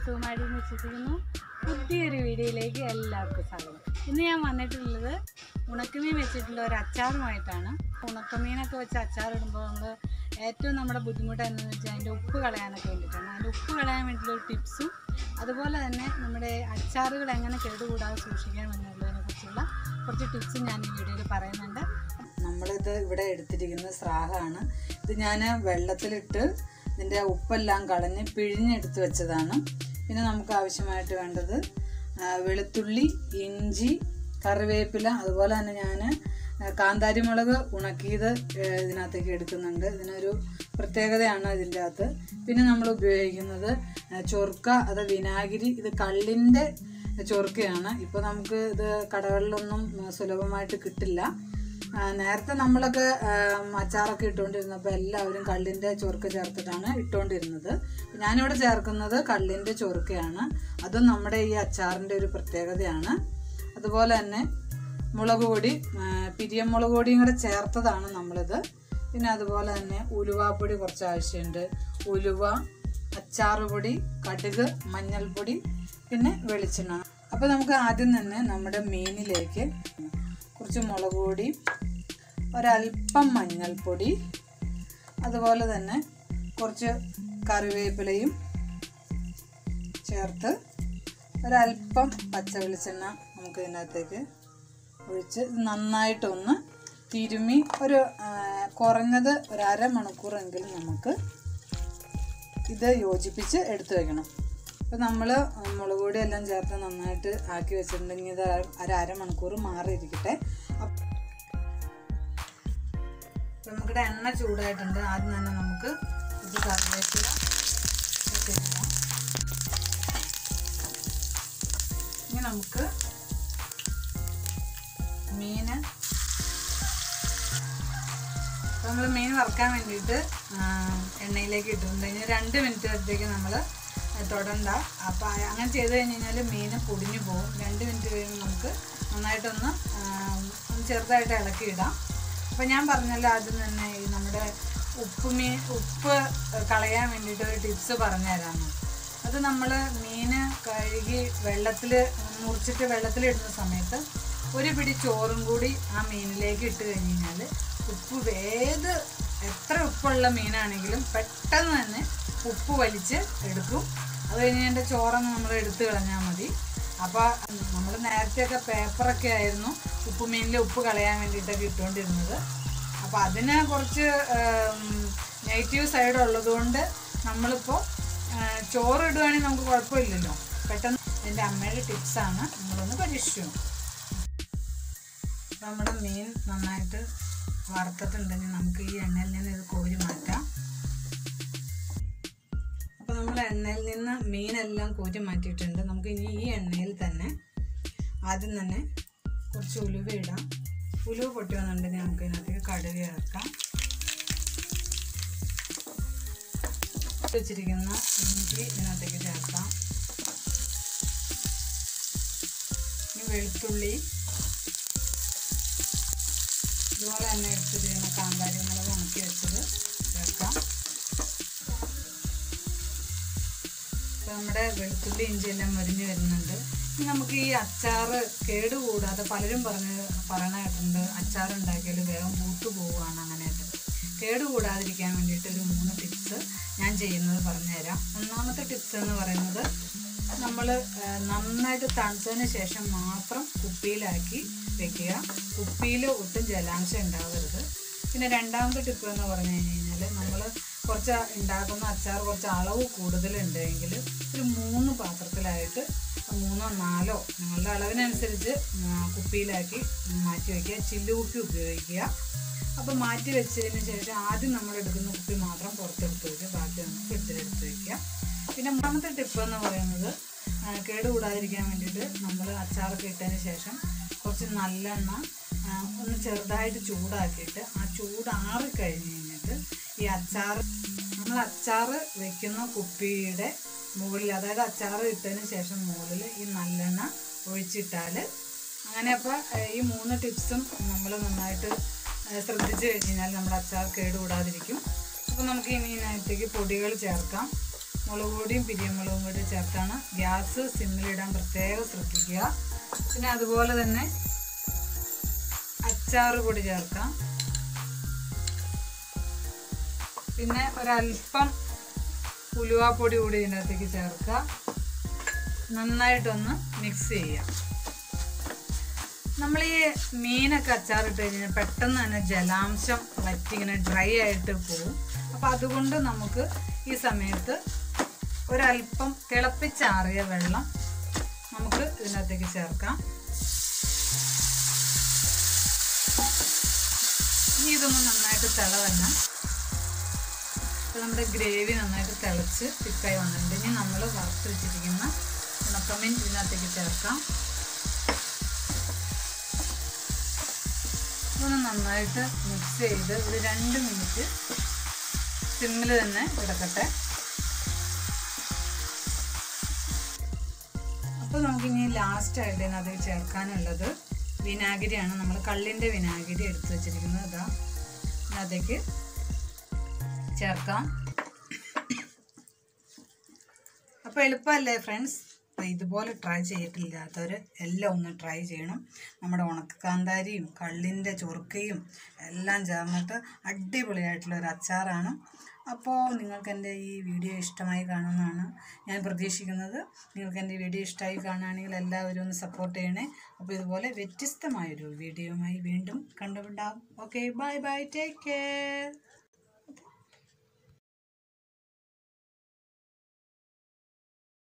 സുഖമായിട്ട് വിശ്വസിക്കുന്നു പുതിയൊരു വീഡിയോയിലേക്ക് എല്ലാവർക്കും സ്വാഗതം ഇന്ന് ഞാൻ വന്നിട്ടുള്ളത് ഉണക്കമീൻ വെച്ചിട്ടുള്ള ഒരു അച്ചാറുമായിട്ടാണ് ഉണക്കമീനൊക്കെ വെച്ച് അച്ചാർ ഇടുമ്പോൾ നമ്മൾ ഏറ്റവും നമ്മുടെ ബുദ്ധിമുട്ട് എന്താണെന്ന് വെച്ചാൽ അതിൻ്റെ ഉപ്പ് കളയാനൊക്കെ വേണ്ടിയിട്ടാണ് അതിൻ്റെ ഉപ്പ് കളയാൻ വേണ്ടിയിട്ടുള്ള ഒരു ടിപ്സും അതുപോലെ തന്നെ നമ്മുടെ അച്ചാറുകൾ എങ്ങനെ കേടുകൂടാതെ സൂക്ഷിക്കാൻ എന്നുള്ളതിനെ കുറിച്ചുള്ള കുറച്ച് ടിപ്സും ഞാൻ ഈ വീഡിയോയിൽ പറയുന്നുണ്ട് നമ്മളിത് ഇവിടെ എടുത്തിരിക്കുന്ന സ്രാഹാണ് ഇത് ഞാൻ വെള്ളത്തിലിട്ട് ഇതിൻ്റെ ഉപ്പെല്ലാം കളഞ്ഞ് പിഴിഞ്ഞെടുത്ത് വെച്ചതാണ് പിന്നെ നമുക്ക് ആവശ്യമായിട്ട് വേണ്ടത് ആ, വെളുത്തുള്ളി ഇഞ്ചി കറിവേപ്പില അതുപോലെ തന്നെ ഞാൻ കാന്താരി മുളക് ഉണക്കിയത് ഏ, ഇതിനകത്തേക്ക് എടുക്കുന്നുണ്ട് ഇതിനൊരു പ്രത്യേകതയാണ് ഇതിൻ്റെ അകത്ത് പിന്നെ നമ്മൾ ഉപയോഗിക്കുന്നത് ആ, ചൊർക്ക അത് വിനാഗിരി ഇത് കള്ളിൻ്റെ ചൊർക്കയാണ് ഇപ്പോൾ നമുക്ക് ഇത് കടകളിലൊന്നും ആ, സുലഭമായിട്ട് കിട്ടില്ല ആ, നേരത്തെ നമ്മളൊക്കെ ആ, അച്ചാറൊക്കെ ഇട്ടുകൊണ്ടിരുന്നപ്പോൾ എല്ലാവരും കള്ളിൻ്റെ ചൊറുക്ക ചേർത്തിട്ടാണ് ഇട്ടുകൊണ്ടിരുന്നത് ഞാനിവിടെ ചേർക്കുന്നത് കള്ളിൻ്റെ ചൊറുക്കയാണ് അതും നമ്മുടെ ഈ അച്ചാറിൻ്റെ ഒരു പ്രത്യേകതയാണ് അതുപോലെ തന്നെ മുളക് പൊടി ആ, പിരിയം മുളക് പൊടിയും കൂടെ ചേർത്തതാണ് നമ്മളിത് പിന്നെ അതുപോലെ തന്നെ ഉലുവാപ്പൊടി കുറച്ച് ആവശ്യമുണ്ട് ഉലുവ അച്ചാറ് പൊടി കടുക് മഞ്ഞൾപ്പൊടി പിന്നെ വെളിച്ചെണ്ണ അപ്പോൾ നമുക്ക് ആദ്യം തന്നെ നമ്മുടെ മീനിലേക്ക് കുറച്ച് മുളക് പൊടി ഒരല്പം മഞ്ഞൾപ്പൊടി അതുപോലെ തന്നെ കുറച്ച് കറിവേപ്പിലയും ചേർത്ത് ഒരല്പം പച്ച വെളിച്ചെണ്ണ നമുക്ക് ഇതിനകത്തേക്ക് ഒഴിച്ച് ഇത് നന്നായിട്ടൊന്ന് തിരുമ്മി ഒരു ആ, കുറഞ്ഞത് ഒരു അരമണിക്കൂറെങ്കിലും നമുക്ക് ഇത് യോജിപ്പിച്ച് എടുത്തു വെക്കണം അപ്പോൾ നമ്മൾ മുളക് പൊടി എല്ലാം ചേർത്ത് നന്നായിട്ട് ആക്കി വെച്ചിട്ടുണ്ടെങ്കിൽ ഇത് ഒരു അരമണിക്കൂർ മാറിയിരിക്കട്ടെ അപ്പ- അപ്പോൾ നമുക്കിവിടെ എണ്ണ ചൂടായിട്ടുണ്ട് ആദ്യം തന്നെ നമുക്ക് ഇത് കറിവേപ്പില ഇട്ടിടാം ഇനി നമുക്ക് മീന് നമ്മൾ മീൻ വറുക്കാൻ വേണ്ടിയിട്ട് ആ, എണ്ണയിലേക്ക് ഇട്ടിട്ടുണ്ട് ഇനി രണ്ട് മിനിറ്റ് വരത്തേക്ക് നമ്മൾ തൊടണ്ട അപ്പോൾ അങ്ങനെ ചെയ്ത് കഴിഞ്ഞ് കഴിഞ്ഞാൽ മീൻ പൊടിഞ്ഞു പോകും രണ്ട് മിനിറ്റ് കഴിയുമ്പോൾ നമുക്ക് നന്നായിട്ടൊന്ന് ആ, ഒന്ന് ചെറുതായിട്ട് ഇളക്കി ഇടാം അപ്പോൾ ഞാൻ പറഞ്ഞല്ലോ ആദ്യം തന്നെ ഈ നമ്മുടെ ഉപ്പ് മീൻ ഉപ്പ് കളയാൻ വേണ്ടിയിട്ട് ഒരു ടിപ്സ് പറഞ്ഞു തരാമെന്ന് അത് നമ്മൾ മീൻ കഴുകി വെള്ളത്തിൽ മുറിച്ചിട്ട് വെള്ളത്തിലിടുന്ന സമയത്ത് ഒരു പിടി ചോറും കൂടി ആ മീനിലേക്ക് ഇട്ട് കഴിഞ്ഞ് കഴിഞ്ഞാൽ ഉപ്പ് ഏത് എത്ര ഉപ്പുള്ള മീനാണെങ്കിലും പെട്ടെന്ന് തന്നെ ഉപ്പ് വലിച്ച് എടുക്കും അത് കഴിഞ്ഞ് എൻ്റെ ചോറൊന്ന് നമ്മൾ എടുത്തു കളഞ്ഞാൽ മതി അപ്പോൾ നമ്മൾ നേരത്തെയൊക്കെ പേപ്പറൊക്കെ ആയിരുന്നു ഉപ്പ് മീനിൽ ഉപ്പ് കളയാൻ വേണ്ടിയിട്ടൊക്കെ ഇട്ടുകൊണ്ടിരുന്നത് അപ്പോൾ അതിന് കുറച്ച് നെഗറ്റീവ് സൈഡ് ഉള്ളതുകൊണ്ട് നമ്മളിപ്പോൾ ചോറ് ഇടുവാണെങ്കിൽ നമുക്ക് കുഴപ്പമില്ലല്ലോ പെട്ടെന്ന് എൻ്റെ അമ്മയുടെ ടിപ്സാണ് നമ്മളൊന്ന് പരീക്ഷിച്ചു നോക്കും. നമ്മുടെ മീൻ നന്നായിട്ട് വറുത്തിട്ടുണ്ടെങ്കിൽ നമുക്ക് ഈ എണ്ണയിൽ നിന്ന് ഇത് കോരി മാറ്റാം അപ്പോൾ നമ്മൾ എണ്ണയിൽ നിന്ന് മീനെല്ലാം കോരി മാറ്റിയിട്ടുണ്ട് നമുക്ക് ഇനി ഈ എണ്ണയിൽ തന്നെ ആദ്യം തന്നെ കുറച്ച് ഉലുവ ഇടാം ഉലുവ പൊട്ടി വന്നിട്ടുണ്ടെങ്കിൽ നമുക്ക് ഇതിനകത്തേക്ക് കടുക് ചേർക്കാം വെച്ചിരിക്കുന്ന ഇഞ്ചി ഇതിനകത്തേക്ക് ചേർക്കാം ഇനി വെളുത്തുള്ളി ഇതുപോലെ തന്നെ എടുത്തിരിക്കുന്ന കാന്താരി മുളക് ഉണക്കി വെച്ചത് ചേർക്കാം ഇപ്പൊ നമ്മുടെ വെളുത്തുള്ളി ഇഞ്ചി എല്ലാം മരിഞ്ഞ് വരുന്നുണ്ട് ഇനി നമുക്ക് ഈ അച്ചാറ് കേടുകൂടാതെ പലരും പറഞ്ഞ് പറയണ കേട്ടിട്ടുണ്ട് അച്ചാർ ഉണ്ടാക്കിയാൽ വേഗം പൂത്തു പോവുകയാണ് അങ്ങനെയൊക്കെ കേടുകൂടാതിരിക്കാൻ വേണ്ടിയിട്ട് ഒരു മൂന്ന് ടിപ്സ് ഞാൻ ചെയ്യുന്നത് പറഞ്ഞുതരാം ഒന്നാമത്തെ ടിപ്സ് എന്ന് പറയുന്നത് നമ്മൾ നന്നായിട്ട് തണുത്തതിന് ശേഷം മാത്രം കുപ്പിയിലാക്കി വെക്കുക കുപ്പിയിൽ ഒട്ടും ജലാംശം ഉണ്ടാവരുത് പിന്നെ രണ്ടാമത്തെ ടിപ്പ് എന്ന് പറഞ്ഞു കഴിഞ്ഞാൽ നമ്മൾ കുറച്ച് ഉണ്ടാക്കുന്ന അച്ചാർ കുറച്ച് അളവ് കൂടുതലുണ്ടെങ്കിൽ ഒരു മൂന്ന് പാത്രത്തിലായിട്ട് മൂന്നോ നാലോ നിങ്ങളുടെ അളവിനനുസരിച്ച് ആ, കുപ്പിയിലാക്കി മാറ്റി വയ്ക്കുക ചില്ല് കുപ്പി ഉപയോഗിക്കുക അപ്പോൾ മാറ്റി വെച്ചതിന് ശേഷം ആദ്യം നമ്മൾ എടുക്കുന്ന കുപ്പി മാത്രം പുറത്തെടുത്ത് വയ്ക്കുക ബാക്കി നമുക്ക് ഫ്രിഡ്ജിലെടുത്ത് വയ്ക്കുക പിന്നെ മൂന്നാമത്തെ ടിപ്പ് എന്ന് പറയുന്നത് ആ, കേടുകൂടാതിരിക്കാൻ വേണ്ടിയിട്ട് നമ്മൾ അച്ചാറൊക്കെ ഇട്ടതിന് ശേഷം കുറച്ച് നല്ലെണ്ണ ആ, ഒന്ന് ചെറുതായിട്ട് ചൂടാക്കിയിട്ട് ആ ചൂട് ആറിക്കഴിഞ്ഞ് കഴിഞ്ഞിട്ട് ഈ അച്ചാർ നമ്മൾ അച്ചാർ വെക്കുന്ന കുപ്പിയുടെ മുകളിൽ അതായത് അച്ചാർ ഇട്ടതിന് ശേഷം മുകളിൽ ഈ നല്ലെണ്ണ ഒഴിച്ചിട്ടാൽ അങ്ങനെ അപ്പോൾ ഈ മൂന്ന് ടിപ്സും നമ്മൾ നന്നായിട്ട് ആ, ശ്രദ്ധിച്ച് കഴിഞ്ഞ് കഴിഞ്ഞാൽ നമ്മുടെ അച്ചാർ കേടുകൂടാതിരിക്കും അപ്പോൾ നമുക്ക് ഇനി ഇതിനകത്തേക്ക് പൊടികൾ ചേർക്കാം മുളക് പൊടിയും പിരിയമുളകും കൂടി ചേർത്താണ് ഗ്യാസ് സിമ്മിലിടാൻ പ്രത്യേകം ശ്രദ്ധിക്കുക പിന്നെ അതുപോലെ തന്നെ അച്ചാറ് പൊടി ചേർക്കാം പിന്നെ ഒരല്പം ഉലുവാപ്പൊടി കൂടി ഇതിനകത്തേക്ക് ചേർക്കുക നന്നായിട്ടൊന്ന് മിക്സ് ചെയ്യാം നമ്മൾ ഈ മീനൊക്കെ അച്ചാറിട്ട് കഴിഞ്ഞാൽ പെട്ടെന്ന് തന്നെ ജലാംശം വറ്റി ഇങ്ങനെ ഡ്രൈ ആയിട്ട് പോകും അപ്പോൾ അതുകൊണ്ട് നമുക്ക് ഈ സമയത്ത് ഒരല്പം തിളപ്പിച്ചാറിയ വെള്ളം നമുക്ക് ഇതിനകത്തേക്ക് ചേർക്കാം ഇനി ഇതൊന്ന് നന്നായിട്ട് തിള തന്നെ അപ്പോൾ നമ്മുടെ ഗ്രേവി നന്നായിട്ട് തിളച്ച് തിക്കായി വന്നിട്ടുണ്ട് ഇനി നമ്മൾ വറുത്ത് വെച്ചിരിക്കുന്ന ഉണക്കമീൻ ഇതിനകത്തേക്ക് ചേർക്കാം ഇതൊന്ന് നന്നായിട്ട് മിക്സ് ചെയ്ത് ഒരു രണ്ട് മിനിറ്റ് സിമ്മിൽ തന്നെ കിടക്കട്ടെ അപ്പോൾ നമുക്കിനി ലാസ്റ്റായിട്ട് ഇതിനകത്ത് ചേർക്കാനുള്ളത് വിനാഗിരിയാണ് നമ്മൾ കള്ളിൻ്റെ വിനാഗിരി എടുത്ത് വെച്ചിരിക്കുന്നത് ഇതാ അതിനകത്തേക്ക് ചേർക്കാം അപ്പോൾ എളുപ്പമല്ലേ ഫ്രണ്ട്സ് അപ്പോൾ ഇതുപോലെ ട്രൈ ചെയ്തിട്ടില്ലാത്തവർ എല്ലാം ഒന്ന് ട്രൈ ചെയ്യണം നമ്മുടെ ഉണക്കക്കാന്താരിയും കള്ളിൻ്റെ ചൊറുക്കയും എല്ലാം ചേർന്നിട്ട് അടിപൊളിയായിട്ടുള്ള ഒരു അച്ചാറാണ് അപ്പോൾ നിങ്ങൾക്ക് എൻ്റെ ഈ വീഡിയോ ഇഷ്ടമായി കാണുമെന്നാണ് ഞാൻ പ്രതീക്ഷിക്കുന്നത് നിങ്ങൾക്ക് എൻ്റെ വീഡിയോ ഇഷ്ടമായി കാണുകയാണെങ്കിൽ എല്ലാവരും ഒന്ന് സപ്പോർട്ട് ചെയ്യണേ അപ്പോൾ ഇതുപോലെ വ്യത്യസ്തമായൊരു വീഡിയോയുമായി വീണ്ടും കണ്ടുപിണ്ടാവും okay bye bye take care